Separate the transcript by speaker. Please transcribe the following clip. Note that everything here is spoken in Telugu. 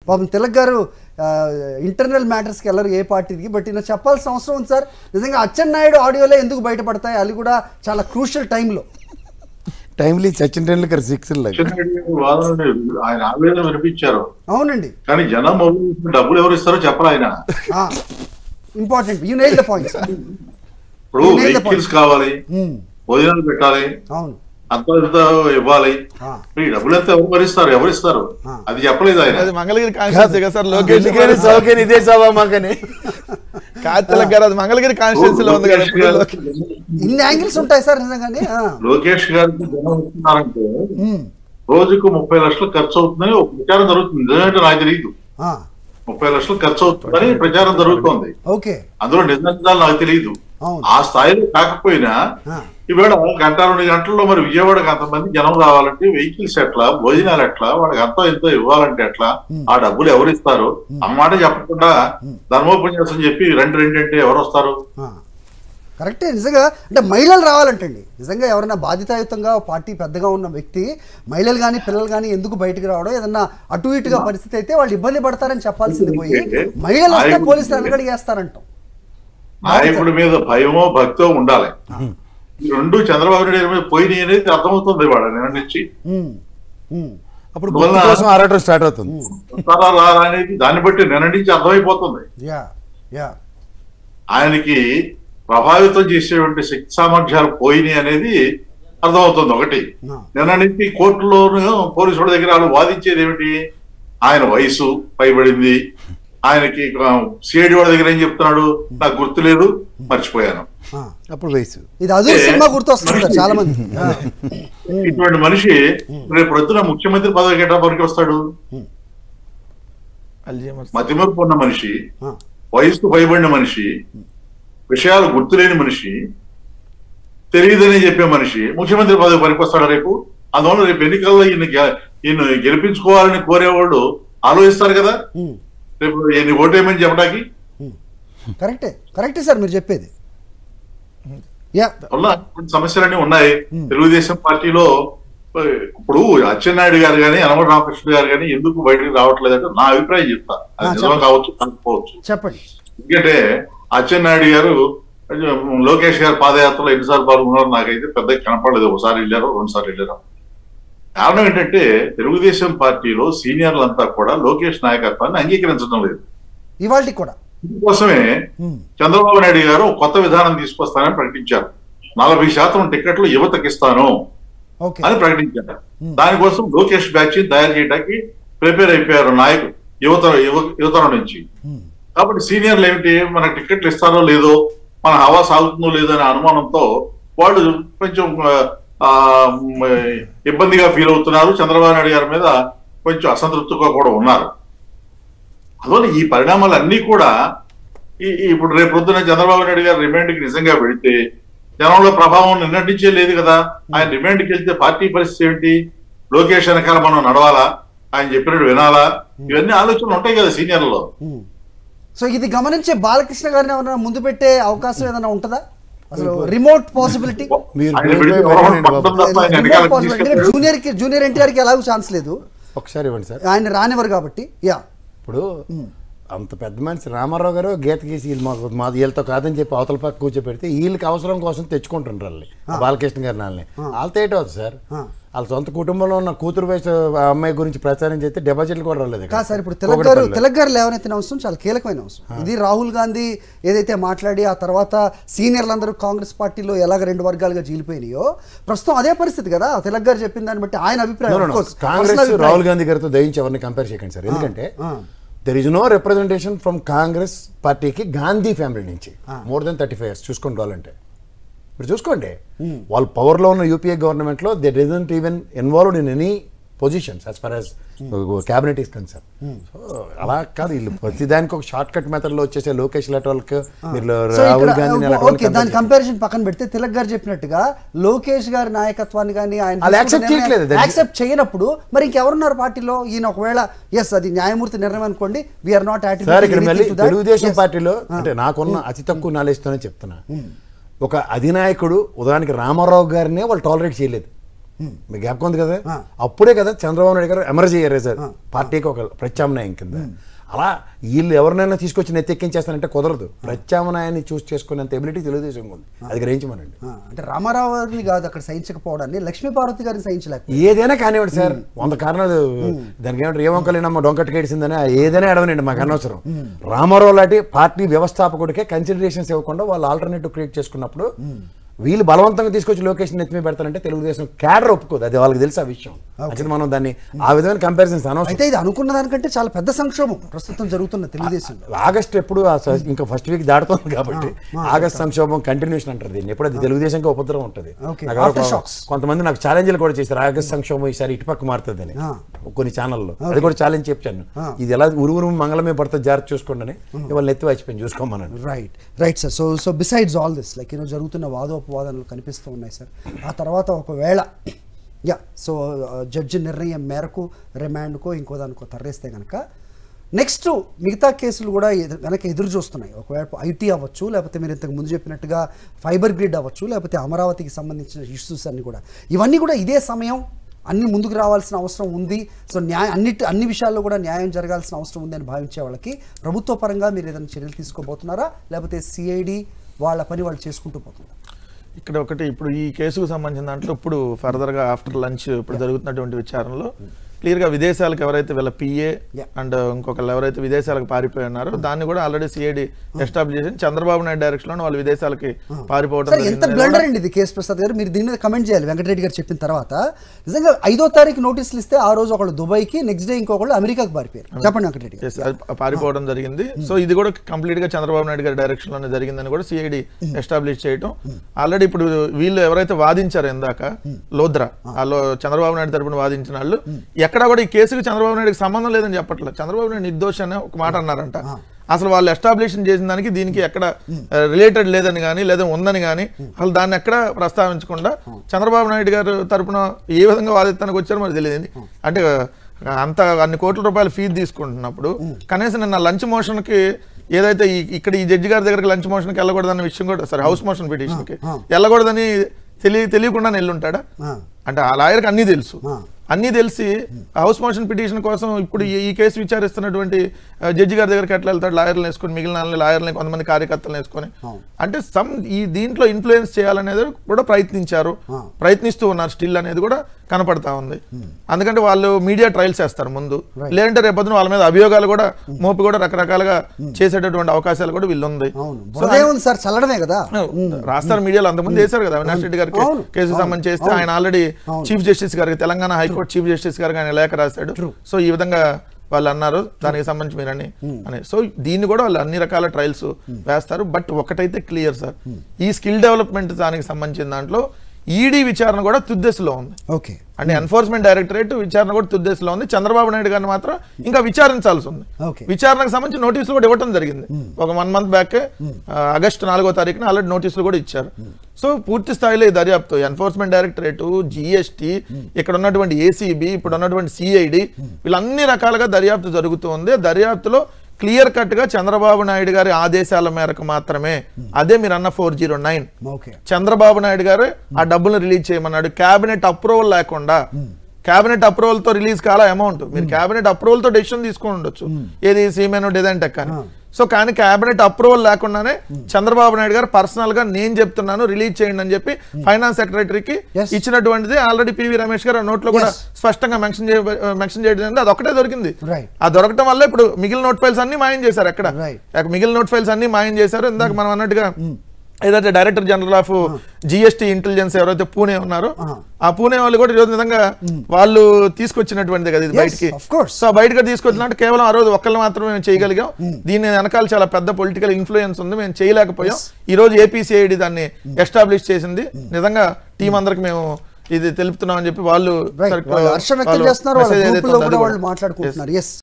Speaker 1: పాపం తిలక్ గారు ఇంటర్నల్ మ్యాటర్స్కి వెళ్ళరు ఏ పార్టీకి బట్ ఈయన చెప్పాల్సిన అవసరం ఉంది సార్ నిజంగా అచ్చెన్నాయుడు ఆడియోలే ఎందుకు బయటపడతాయి అది కూడా చాలా క్రూషియల్ టైంలో
Speaker 2: టైమ్లీ సచిన్ టెండూల్కర్ సిక్స్
Speaker 3: చిన్న వాదనని ఆయన ఆవేదన వినిపించారు
Speaker 1: అవునండి
Speaker 3: కానీ జనం మొబైల్ డబ్బులు ఎవరు ఇస్తారో చెప్పరు ఆయన
Speaker 1: important you nail the point
Speaker 3: ఇప్పుడు
Speaker 1: You nailed the
Speaker 3: వెహికల్స్ కావాలి భోజనాలు పెట్టాలి
Speaker 1: అవును
Speaker 3: అంత ఇంత ఇవ్వాలి
Speaker 1: ఆ.
Speaker 3: ఈ డబ్బులు ఎంత ఎవరు భరిస్తారు ఎవరు ఇస్తారు
Speaker 1: ఆ.
Speaker 3: అది చెప్పలేదు ఆయన
Speaker 4: అది మంగళగిరి కాన్స్టిట్యూన్సీ కదా సార్ లోకేష్
Speaker 2: ఎందుకని సౌకర్యం ఇదే సభా మాకని
Speaker 4: కాతిలక్ గారు అది మంగళగిరి కాన్స్టిట్యూన్సీలో ఉంది కదా
Speaker 3: లోకేష్
Speaker 4: ఇప్పుడు
Speaker 3: గారు-
Speaker 4: లోకేష్.
Speaker 1: ఇన్ని యాంగిల్స్ ఉంటాయి సార్ నిజంగానే ఆ.
Speaker 3: లోకేష్ గారికి జనం ఇస్తున్నారంటే
Speaker 1: ఉమ్.
Speaker 3: రోజుకు ముప్పై లక్షలు ఖర్చు అవుతుందని ఒక ప్రచారం జరుగుతుంది నిజమేంటో నాకు తెలియదు
Speaker 1: ఆ.
Speaker 3: ముప్పై లక్షలు ఖర్చు అవుతుందని ప్రచారం జరుగుతోంది
Speaker 1: ఓకే
Speaker 3: అందులో నిజాలు నాకు తెలియదు
Speaker 1: అవును
Speaker 3: ఆ స్థాయిలో కాకపోయినా
Speaker 1: ఆ.
Speaker 3: ఈవేళ గంట రెండు గంటల్లో మరి విజయవాడకి అంతమంది జనం రావాలంటే వెహికల్స్ ఎట్లా భోజనాలు ఎట్లా వాళ్ళకి అంతో ఎంతో ఇవ్వాలంటే ఎట్లా ఆ డబ్బులు ఎవరు ఇస్తారు ఆ మాట చెప్పకుండా ధర్మోపన్యాసం చెప్పి రెండు రెండు అంటే ఎవరు వస్తారు
Speaker 1: ఆ. కరెక్టే నిజంగా అంటే మహిళలు రావాలంటండి నిజంగా ఎవరైనా బాధ్యతాయుతంగా పార్టీ పెద్దగా ఉన్న వ్యక్తి మహిళలు కానీ పిల్లలు కానీ ఎందుకు బయటకు రావడం ఏదన్నా అటు ఇటుగా పరిస్థితి అయితే వాళ్ళు ఇబ్బంది పడతారని చెప్పాల్సింది పోయి మహిళలు వస్తే
Speaker 3: నాయకుడు-
Speaker 1: పోలీసులు వెనకడిగేస్తారంటాం
Speaker 3: నాయకుడి మీద భయమో భక్తో ఉండాలి ఈ రెండు చంద్రబాబు నాయుడు గారి మీద పోయినాయి అనేది అర్థమవుతుంది వాళ్ళ నిన్న నుంచి
Speaker 1: ఉమ్. ఉమ్.
Speaker 2: అప్పుడు
Speaker 3: అందువల్ల-
Speaker 2: గుర్తు కోసం ఆడటం స్టార్ట్ అవుతుంది
Speaker 3: వస్తారా రారా అనేది దాన్ని బట్టి నిన్న నుంచి అర్థమైపోతుంది
Speaker 1: యా యా
Speaker 3: ఆయనకి ప్రభావితం చేసేటువంటి శక్తి సామర్థ్యాలు పోయినాయి అనేది అర్థమవుతుంది ఒకటి
Speaker 1: ఆ.
Speaker 3: నిన్న నుంచి కోర్టులోను పోలీసుల దగ్గర వాళ్ళు వాదించేది ఏమిటి ఆయన వయసు పైబడింది ఆయనకి సిఐడి వాళ్ళ దగ్గర ఏం చెప్తున్నాడు నాకు గుర్తులేదు మర్చిపోయాను
Speaker 1: ఆ.
Speaker 2: అప్పుడు వయసు
Speaker 1: ఇది అదూర్ సినిమా గుర్తొస్తుంది సార్ చాలా మంది ఆ.
Speaker 3: ఇటువంటి మనిషి రేపు ప్రొద్దున ముఖ్యమంత్రి పదవికి ఎట్లా పనికి వస్తాడు
Speaker 4: అల్జీమర్స్.
Speaker 3: మతిమరుపు ఉన్న మనిషి
Speaker 1: ఆ.
Speaker 3: వయసుకు పైబడిన మనిషి విషయాలు గుర్తులేని మనిషి తెలియదని చెప్పే మనిషి ముఖ్యమంత్రి పదవి పనికొస్తాడా రేపు అందువల్ల రేపు ఎన్నికల్లో ఈయన గె- ఈయన గెలిపించుకోవాలని కోరేవాళ్ళు ఆలోచిస్తారు కదా
Speaker 1: ఉమ్.
Speaker 3: రేపు ఈయన ఓటేయమని చెప్పడానికి
Speaker 1: కరెక్టే కరెక్టే సార్ మీరు చెప్పేది యా
Speaker 3: వల్ల కొన్ని సమస్యలన్నీ ఉన్నాయి తెలుగుదేశం పార్టీలో ఆ, ఇప్పుడు అచ్చెన్నాయుడు గారు కానీ యనమల రామకృష్ణ గారు కానీ ఎందుకు బయటకు రావట్లేదంటే నా అభిప్రాయం చెప్తా అది
Speaker 1: ఆ,
Speaker 3: నిజం
Speaker 1: చెప్పండి.
Speaker 3: కావచ్చు కాకపోవచ్చు
Speaker 1: చెప్పండి
Speaker 3: ఎందుకంటే అచ్చెన్నాయుడు గారు లోకేష్ గారు పాదయాత్రలో ఎన్నిసార్లు పాల్గొన్నారో నాకైతే పెద్ద కనపడలేదు ఒకసారి వెళ్ళారో రెండు సార్లు వెళ్ళారు కారణం ఏంటంటే తెలుగుదేశం పార్టీలో సీనియర్లంతా కూడా లోకేష్ నాయకత్వాన్ని అంగీకరించడం లేదు
Speaker 1: ఇవాళకి కూడా
Speaker 3: దీనికోసమే
Speaker 1: ఉమ్.
Speaker 3: చంద్రబాబు నాయుడు గారు ఒక కొత్త విధానం తీసుకొస్తానని ప్రకటించారు నలభై శాతం టికెట్లు యువతకి ఇస్తాను
Speaker 1: ఓకే
Speaker 3: అని ప్రకటించారు దానికోసం లోకేష్ బ్యాచ్ తయారు చేయడానికి ప్రిపేర్ అయిపోయారు నాయకులు యువత యువ- యువతర నుంచి
Speaker 1: ఉమ్.
Speaker 3: కాబట్టి సీనియర్లు ఏమిటి మనకు టికెట్లు ఇస్తారో లేదో మన హవా సాగుతుందో లేదో అనే అనుమానంతో వాళ్ళు కొంచెం ఆ, మ్, ఇబ్బందిగా ఫీల్ అవుతున్నారు చంద్రబాబు నాయుడు గారి మీద కొంచెం అసంతృప్తిగా కూడా ఉన్నారు అందువల్ల ఈ పరిణామాలు అన్ని కూడా ఈ ఈ- ఇప్పుడు రేపు పొద్దున చంద్రబాబు నాయుడు గారు రిమాండ్కి నిజంగా పెడితే జనంలో ప్రభావం నిన్నటి నుంచే లేదు కదా ఆయన రిమాండ్కి వెళ్తే పార్టీ పరిస్థితి ఏంటి లోకేష్ వెనకాల మనం నడవాలా ఆయన చెప్పినట్టు వినాలా ఇవన్నీ ఆలోచనలు ఉంటాయి కదా సీనియర్లలో
Speaker 1: ఉమ్. సో ఇది గమనించే బాలకృష్ణ గారిని ఎవరైనా ముందు పెట్టే అవకాశం ఏదైనా ఉంటుందా అసలు రిమోట్ పాసిబిలిటీ
Speaker 2: మీరు
Speaker 3: ఆయన
Speaker 2: పేరు
Speaker 3: పెడితే
Speaker 2: పేరు
Speaker 3: ఎవరో
Speaker 2: పెట్టండి బాబు.
Speaker 3: పట్టడం తప్ప ఆయన వెనకాల తీసుకెళ్ళాడు.
Speaker 1: జూనియర్ కి జూనియర్ ఎన్టీఆర్ కి ఎలాగో ఛాన్స్ లేదు
Speaker 2: ఒకసారి ఇవ్వండి సార్
Speaker 1: ఆయన రానివ్వరు కాబట్టి యా
Speaker 2: ఇప్పుడు అంత పెద్ద మనిషి రామారావు గారు గీత గీసి వీళ్ళు మాకు మాది వీళ్ళతో కాదని చెప్పి అవతల పక్క కూర్చోపెడితే వీళ్ళకి అవసరం కోసం తెచ్చుకుంటుంటారు వాళ్ళని బాలకృష్ణ గారి నాల్ని వాళ్ళతో ఏంటి అవుతుంది సార్
Speaker 1: ఆ.
Speaker 2: వాళ్ళ సొంత కుటుంబంలో ఉన్న కూతురు వయసు ఆ అమ్మాయి గురించి ప్రచారం చేస్తే డిపాజిట్లు కూడా రాలేదు ఇక్కడ.
Speaker 1: కాదు సార్ ఇప్పుడు తెలంగాణ
Speaker 2: కూకట్పల్లిలో.
Speaker 1: తెలంగాణ లేవనెత్తిన అంశం చాలా కీలకమైన అంశం ఇది రాహుల్ గాంధీ ఏదైతే మాట్లాడి ఆ తర్వాత సీనియర్లందరూ కాంగ్రెస్ పార్టీలో ఎలాగ రెండు వర్గాలుగా జీలిపోయినాయో ప్రస్తుతం అదే పరిస్థితి కదా తెలంగాణ చెప్పిన దాన్ని బట్టి ఆయన
Speaker 2: No,
Speaker 1: అభిప్రాయం
Speaker 2: no,
Speaker 1: of
Speaker 2: no.
Speaker 1: course,
Speaker 2: Congress
Speaker 1: personal అభిప్రాయం.
Speaker 2: రాహుల్ గాంధీ గారితో దయించి ఎవరిని కంపేర్ చేయకండి సార్ ఎందుకంటే
Speaker 1: ఆ.
Speaker 2: There is no representation from Congress పార్టీకి గాంధీ ఫ్యామిలీ నుంచి more than thirty five years చూసుకొని రావాలంటే మీరు చూసుకోండి వాళ్ళు పవర్లో ఉన్న యూపీఏ గవర్నమెంట్లో they doesn't even involved in any positions as far as cabinet is concern so అలా కాదు వీళ్ళు ప్రతి దానికి ఒక షార్ట్ కట్ మెథడ్లో వచ్చేసే లోకేష్ లెటర్కి మీరు
Speaker 1: సో
Speaker 2: రాహుల్
Speaker 1: ఇక్కడ
Speaker 2: గాంధీని ఎలా
Speaker 1: ఓకే దాని కంపారిజన్ పక్కన పెడితే తిలక్ గారు చెప్పినట్టుగా లోకేష్ గారి నాయకత్వాన్ని కానీ ఆయన
Speaker 2: వాళ్ళు accept చేయట్లేదు. That is-
Speaker 1: యాక్సెప్ట్ చేయనప్పుడు మరి ఇంకెవరున్నారు పార్టీలో ఈయన ఒకవేళ ఎస్ అది న్యాయమూర్తి నిర్ణయం అనుకోండి వీఆర్ నాట్
Speaker 2: సార్ ఇక్కడ మళ్ళీ తెలుగుదేశం పార్టీలో అంటే నాకున్న అతి తక్కువ నాలెడ్జ్తోనే చెప్తున్నా ఒక అధినాయకుడు ఉదాహరణకి రామారావు గారినే వాళ్ళు టాలరేట్ చేయలేదు మీకు జ్ఞాపకం ఉంది కదా
Speaker 1: ఆ.
Speaker 2: అప్పుడే కదా చంద్రబాబు నాయుడు గారు ఎమర్జీ అయ్యారు సార్ పార్టీకి ఒక ప్రత్యామ్నాయం కింద అలా వీళ్ళు ఎవరినైనా తీసుకొచ్చి నెత్తెక్కించేస్తానంటే కుదరదు ప్రత్యామ్నాయాన్ని చూస్ చేసుకునేంత ఎబిలిటీ తెలుగుదేశం ఉంది అది గ్రహించమనండి
Speaker 1: ఆ, అంటే రామారావు గారిని కాదు అక్కడ సహించకపోవడాన్ని లక్ష్మీ పార్వతి గారిని సహించలేక
Speaker 2: ఏదైనా కానివ్వండి సార్ వంద కారణాలు దానికి ఏమంటారు ఏ వంకలేనమ్మ డొంకట్టుకేసిందని ఏదైనా ఎడవనండి మాకు అనవసరం రామారావు లాంటి పార్టీ వ్యవస్థాపకుడికే కన్సిడరేషన్స్ ఇవ్వకుండా వాళ్ళు ఆల్టర్నేటివ్ క్రియేట్ చేసుకున్నప్పుడు వీళ్ళు బలవంతంగా తీసుకొచ్చి లొకేషన్ ఎత్తిమే పెడతారంటే తెలుగుదేశం క్యాడర్ ఒప్పుకోదు అది వాళ్ళకి తెలుసు ఆ విషయం అయితే మనం దాన్ని ఆ విధమైన కంపారిజన్స్ అనవసరం
Speaker 1: అయితే ఇది అనుకున్న దానికంటే చాలా పెద్ద సంక్షోభం ప్రస్తుతం జరుగుతున్న తెలుగుదేశంలో
Speaker 2: ఆగస్ట్ ఎప్పుడు ఆ స- ఇంకా ఫస్ట్ వీక్ దాడుతుంది కాబట్టి ఆగస్ట్ సంక్షోభం కంటిన్యూషన్ అంటారు దీన్ని ఎప్పుడు అది తెలుగుదేశంకి ఉపద్రవం ఉంటుంది
Speaker 1: Okay.
Speaker 2: నాకు ఎవరో
Speaker 1: After shocks.
Speaker 2: కొంతమంది నాకు ఛాలెంజ్లు కూడా చేశారు ఆగస్ట్ సంక్షోభం ఈసారి ఇటుపక్క మారుతుందని
Speaker 1: ఆ.
Speaker 2: కొన్ని ఛానల్లో అది కూడా ఛాలెంజ్ చెప్పాను
Speaker 1: ఆ.
Speaker 2: ఇది ఎలా ఉరు ఉరు మంగళమే పడుతుంది జాగ్రత్త చూసుకోండి అని ఇవాళ ఎత్తి వాచిపోయింది చూసుకోమన్నాను
Speaker 1: right right sir so so besides all this like you know జరుగుతున్న వాదోపవాదనలు కనిపిస్తూ ఉన్నాయి సార్ ఆ తర్వాత ఒకవేళ యా సో జడ్జి నిర్ణయం మేరకు రిమాండ్కో ఇంకో దానికో తరలిస్తే కనుక నెక్స్ట్ మిగతా కేసులు కూడా ఎదు- వెనక ఎదురు చూస్తున్నాయి ఒకవేళ ఐటీ అవ్వచ్చు లేకపోతే మీరు ఇంతకు ముందు చెప్పినట్టుగా ఫైబర్ గ్రిడ్ అవ్వచ్చు లేకపోతే అమరావతికి సంబంధించిన ఇష్యూస్ అన్ని కూడా ఇవన్నీ కూడా ఇదే సమయం అన్ని ముందుకు రావాల్సిన అవసరం ఉంది సో న్యాయ అన్నిటి అన్ని విషయాల్లో కూడా న్యాయం జరగాల్సిన అవసరం ఉంది అని భావించే వాళ్ళకి ప్రభుత్వ పరంగా మీరు ఏదైనా చర్యలు తీసుకోబోతున్నారా లేకపోతే సిఐడి వాళ్ళ పని వాళ్ళు చేసుకుంటూ పోతున్నారా
Speaker 4: ఇక్కడ ఒకటి ఇప్పుడు ఈ కేసుకు సంబంధించిన దాంట్లో ఇప్పుడు ఫర్దర్ గా ఆఫ్టర్ లంచ్ ఇప్పుడు జరుగుతున్నటువంటి విచారణలో క్లియర్ గా విదేశాలకు ఎవరైతే వీళ్ళ పిఏ
Speaker 1: Yeah.
Speaker 4: అండ్ ఇంకొకళ్ళు ఎవరైతే విదేశాలకు పారిపోయి ఉన్నారో దాన్ని కూడా ఆల్రెడీ సిఐడి ఎస్టాబ్లిష్ చేసి చంద్రబాబు నాయుడు డైరెక్షన్ లో వాళ్ళు విదేశాలకి పారిపోవడం
Speaker 1: సార్ ఎంత
Speaker 4: జరిగింది.
Speaker 1: బ్లండర్ అండి ఇది కేసు ప్రసాద్ గారు మీరు దీని మీద కమెంట్ చేయాలి వెంకటరెడ్డి గారు చెప్పిన తర్వాత నిజంగా ఐదో తారీఖు నోటీసులు ఇస్తే ఆ రోజు ఒకళ్ళు దుబాయ్కి నెక్స్ట్ డే ఇంకొకళ్ళు అమెరికాకి పారిపోయారు చెప్పండి వెంకటరెడ్డి గారు
Speaker 4: Yes, అది పారిపోవడం జరిగింది సో ఇది కూడా కంప్లీట్ గా చంద్రబాబు నాయుడు గారి డైరెక్షన్ లోనే జరిగిందని కూడా సిఐడి ఎస్టాబ్లిష్ చేయటం ఆల్రెడీ ఇప్పుడు వీళ్ళు ఎవరైతే వాదించారో ఇందాక లోద్రా వాళ్ళు చంద్రబాబు నాయుడు తరపున వాదించిన వాళ్ళు ఎక్కడ కూడా ఈ కేసుకి చంద్రబాబు నాయుడుకి సంబంధం లేదని చెప్పట్లేదు చంద్రబాబు నాయుడు నిర్దోష అనే ఒక మాట అన్నారంట అసలు వాళ్ళు ఎస్టాబ్లిషన్ చేసిన దానికి దీనికి ఎక్కడ రిలేటెడ్ లేదని కానీ లేదా ఉందని కానీ అసలు దాన్ని ఎక్కడ ప్రస్తావించకుండా చంద్రబాబు నాయుడు గారు తరపున ఏ విధంగా వాదిస్తానికి వచ్చారో మరి తెలియదు అంటే అంత అన్ని కోట్ల రూపాయలు ఫీజు తీసుకుంటున్నప్పుడు కనీసం నిన్న లంచ్ మోషన్కి ఏదైతే ఈ- ఇక్కడ ఈ జడ్జి గారి దగ్గరికి లంచ్ మోషన్కి వెళ్ళకూడదన్న విషయం కూడా సరే హౌస్ మోషన్ పిటిషన్కి వెళ్ళకూడదని తెలియ తెలియకుండా వెళ్ళుంటాడా
Speaker 1: ఆ.
Speaker 4: అంటే ఆ లాయర్కి అన్నీ తెలుసు
Speaker 1: ఆ.
Speaker 4: అన్నీ తెలిసి హౌస్ మోషన్ పిటిషన్ కోసం ఇప్పుడు ఈ- ఈ కేసు విచారిస్తున్నటువంటి ఆ, జడ్జి గారి దగ్గరికి ఎట్లా వెళ్తాడు లాయర్లు వేసుకొని మిగిలిన వాళ్ళని లాయర్లని కొంతమంది కార్యకర్తలను వేసుకొని
Speaker 1: అవును.
Speaker 4: అంటే సమ్ ఈ దీంట్లో ఇన్ఫ్లుయెన్స్ చేయాలనేది కూడా ప్రయత్నించారు
Speaker 1: ఆ.
Speaker 4: ప్రయత్నిస్తూ ఉన్నారు స్టిల్ అనేది కూడా కనపడతా ఉంది అందుకంటే వాళ్ళు మీడియా ట్రయల్స్ చేస్తారు ముందు లేదంటే రేపొద్దున వాళ్ళ మీద అభియోగాలు కూడా మోపి కూడా రకరకాలుగా చేసేటటువంటి అవకాశాలు కూడా వీళ్ళు ఉంది
Speaker 1: అవును
Speaker 4: సో
Speaker 1: బురదే ఉంది సార్ చల్లడమే కదా
Speaker 4: రాస్తారు మీడియాలో అంతమంది చేశారు కదా అవినాష్ రెడ్డి గారికి
Speaker 1: అవును,
Speaker 4: కేసు
Speaker 1: అవును,
Speaker 4: సంబంధించి చేస్తే
Speaker 1: అవును.
Speaker 4: ఆయన ఆల్రెడీ
Speaker 1: అవును.
Speaker 4: చీఫ్ జస్టిస్ గారికి తెలంగాణ హైకోర్టు చీఫ్ జస్టిస్ గారికి ఆయన లేఖ రాశాడు సో ఈ విధంగా వాళ్ళు అన్నారు దానికి సంబంధించి మీరని అని సో దీన్ని కూడా వాళ్ళు అన్ని రకాల ట్రయల్స్ వేస్తారు బట్ ఒకటైతే క్లియర్ సార్ ఈ స్కిల్ డెవలప్మెంట్ దానికి సంబంధించిన దాంట్లో ఈడీ విచారణ కూడా తుద్దెశలో ఉంది
Speaker 1: ఓకే
Speaker 4: అంటే ఎన్ఫోర్స్మెంట్ డైరెక్టరేట్ విచారణ కూడా తుద్దేశంలో ఉంది చంద్రబాబు నాయుడు గారిని మాత్రం ఇంకా విచారించాల్సి ఉంది
Speaker 1: Okay.
Speaker 4: విచారణకు సంబంధించి నోటీసులు కూడా ఇవ్వడం జరిగింది ఒక వన్ మంత్ బ్యాక్ ఆగస్టు నాలుగో తారీఖున ఆల్రెడీ నోటీసులు కూడా ఇచ్చారు సో పూర్తి స్థాయిలో ఈ దర్యాప్తు ఎన్ఫోర్స్మెంట్ డైరెక్టరేట్ జిఎస్టి ఇక్కడ ఉన్నటువంటి ఏసీబీ ఇప్పుడు ఉన్నటువంటి సిఐడి వీళ్ళన్ని రకాలుగా దర్యాప్తు జరుగుతూ ఉంది దర్యాప్తులో క్లియర్ కట్ గా చంద్రబాబు నాయుడు గారి ఆదేశాల మేరకు మాత్రమే అదే మీరు అన్న four zero nine
Speaker 1: okay
Speaker 4: Chandrababu Naidu garu ఆ డబ్బులు రిలీజ్ చేయమన్నాడు కేబినెట్ అప్రూవల్ లేకుండా కేబినెట్ అప్రూవల్ తో రిలీజ్ కాల అమౌంట్ మీరు కేబినెట్ అప్రూవల్ తో డెసిషన్ తీసుకొని ఉండొచ్చు ఏది సీమెన్ డిజైన్ టెక్ అని సో కానీ కేబినెట్ అప్రూవల్ లేకుండానే చంద్రబాబు నాయుడు గారు పర్సనల్ గా నేను చెప్తున్నాను రిలీజ్ చేయండి అని చెప్పి ఫైనాన్స్ సెక్రటరీకి
Speaker 1: Yes.
Speaker 4: ఇచ్చినటువంటిది ఆల్రెడీ పివి రమేష్ గారు నోట్లో కూడా
Speaker 1: Yes.
Speaker 4: స్పష్టంగా మెన్షన్ మెన్షన్ చేయడం జరిగింది. అది ఒకటే దొరికింది
Speaker 1: Right.
Speaker 4: ఆ దొరకటం వల్ల ఇప్పుడు మిగిలిన నోట్ ఫైల్స్ అన్ని మాయం చేశారు ఎక్కడ
Speaker 1: Right.
Speaker 4: ఎక్కడ మిగిలిన నోట్ ఫైల్స్ అన్ని మాయం చేశారు ఇందాక మనం అన్నట్టుగా ఏదైతే director general of GST intelligence ఎవరైతే పూణే ఉన్నారో ఆ పూణే వాళ్ళు కూడా ఈరోజు విధంగా వాళ్ళు తీసుకొచ్చినటువంటిది కదా ఇది
Speaker 1: Yes,
Speaker 4: బయటికి
Speaker 1: of course.
Speaker 4: సో బయటకు తీసుకొచ్చినట్టు కేవలం ఆ రోజు ఒక్కళ్ళు మాత్రమే మేము చేయగలిగాం దీని వెనకాల చాలా పెద్ద పొలిటికల్ ఇన్ఫ్లుయెన్స్ ఉంది మేము చేయలేకపోయాం ఈ రోజు ఏపీసీఐడి దాన్ని ఎస్టాబ్లిష్ చేసింది నిజంగా టీం అందరికి మేము ఇది తెలుపుతున్నాం అని చెప్పి వాళ్ళు
Speaker 1: రైట్
Speaker 4: circle-
Speaker 1: వాళ్ళు హర్షం వ్యక్తం
Speaker 4: వాళ్ళు
Speaker 1: చేస్తున్నారు వాళ్ళ
Speaker 4: message ఏదైతే
Speaker 1: గ్రూపులో
Speaker 4: ఉందో అది
Speaker 1: కూడా
Speaker 4: కూడా.
Speaker 1: వాళ్ళు మాట్లాడుకుంటున్నారు ఎస్